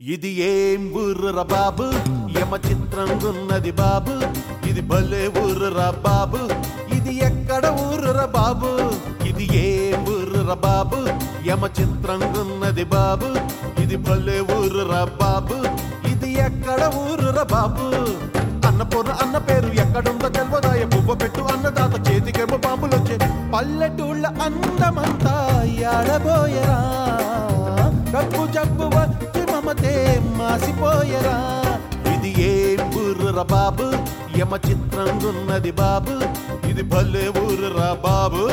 ఇది ఏం ఊర్ర బాబు యమ చిత్రంగున్నది బాబు ఇది భలే ఊర్రా బాబు ఇది ఎక్కడ ఊర్ర బాబు ఇది ఏం ఊర్ర బాబు యమ చిత్రంగున్నది బాబు ఇది భలే ఊర్రా బాబు ఇది ఎక్కడ ఊర్ర బాబు అన్నపూర్ణ అన్న పేరు ఎక్కడుందో తెల్వదాయ పువ్వ పెట్టు అన్నదాత చేతికేమో బాంబులొచ్చే పల్లెటూళ్ళ అందమంతా యాడబోయరా డబ్బు జబ్బు వచ్చి మమతే మాసిపోయరా ఇది ఏం ఊర్ర బాబు యమ చిత్రంగున్నది బాబు ఇది భలే ఊర్రా బాబు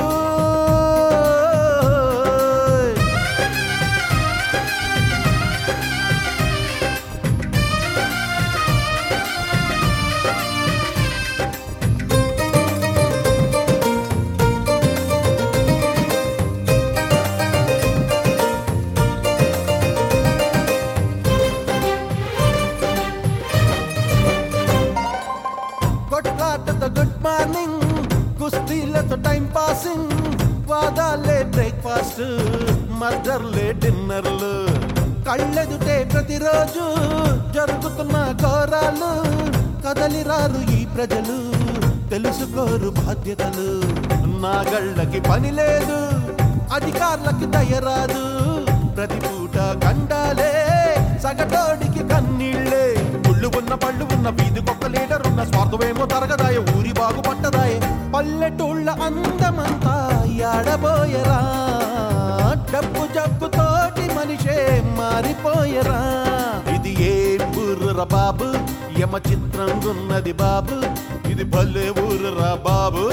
కొట్లాటతో గుడ్ మార్నింగ్ కుస్తీలతో టైం పాసింగ్ వాదాలే బ్రేక్ఫాస్ట్ మర్డర్లే డిన్నర్లు కళ్ళెదుటే ప్రతిరోజు జరుగుతున్న ఘోరాలు కదలిరారు ఈ ప్రజలు తెలుసుకోరు బాధ్యతలు నాగళ్ళకి పని లేదు అధికారులకి దయరాదు ప్రతి పూట కండాలే సగటోడికి కన్నీళ్ళే ముళ్ళు ఉన్న పళ్ళు ఉన్న వీధి కుక్క లీడర్ ఉన్న స్వార్థమేమో తరగదాయ ఊరి బాగు పట్టదాయ పల్లెటూళ్ళ అందమంతా యాడబోయరా డబ్బు జబ్బు తోటి మనిషే మారిపోయరా ఇది ఏం ఊర్ర బాబు యమ చిత్రంగున్నది బాబు ఇది భలే ఊర్రా బాబు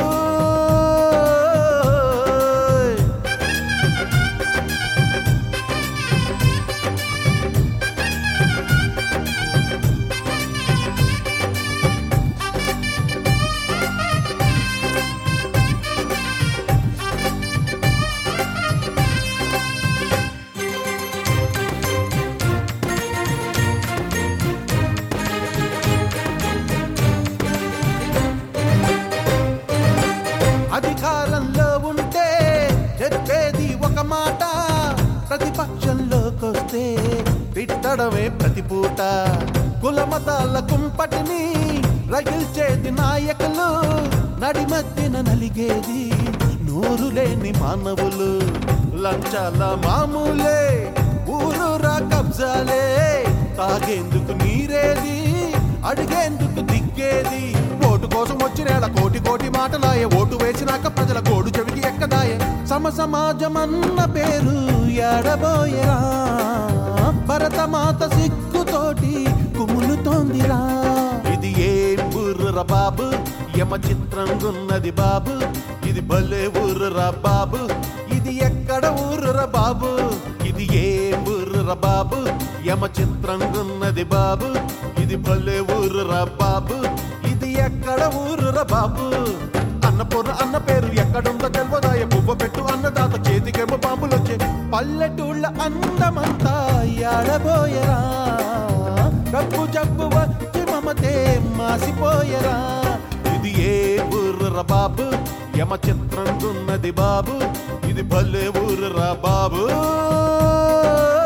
అధికారంలో ఉంటే చెప్పేది ఒక మాట ప్రతిపక్షంలోకొస్తే తిట్టడమే ప్రతిపూట కులమతాల కుంపటిని రగిల్చేది నాయకులు నడిమధ్యన నలిగేది నూరు లేని మానవులు లంచాల మామూలే ఊరూరా కబ్జాలే తాగేందుకు నీరేది అడిగేందుకు దిగ్గేది ఓటు కోసం వచ్చినేళ కోటి కోటి మాటలాయ ఓటు వేసినాక ప్రజల కోడు చెవికి ఎక్కదాయ సమ సమాజమన్న పేరు ఎడబోయరా భరతమాత సిగ్గుతోటి కుములుతోందిరా ఇది ఏం ఊర్ర బాబు యమ చిత్రంగున్నది బాబు ఇది భలే ఊర్రా బాబు ఇది ఎక్కడ ఊర్ర బాబు ఇది ఏం ఊర్ర బాబు యమ చిత్రంగున్నది బాబు ఇది భలే ఊర్రా బాబు ఇది ఎక్కడ ఊర్ర బాబు అన్నపూర్ణ అన్న పేరు ఎక్కడుందో తెల్వదాయ పువ్వ పెట్టు అన్నదాత చేతికేమో బాంబులొచ్చే పల్లెటూళ్ళ అందమంతా యాడబోయరా డబ్బు జబ్బు వచ్చి మమతే మాసిపోయరా ఇది ఏ ఊర్ర బాబు యమ చిత్రంగున్నది బాబు ఇది భలే ఊర్రా బాబు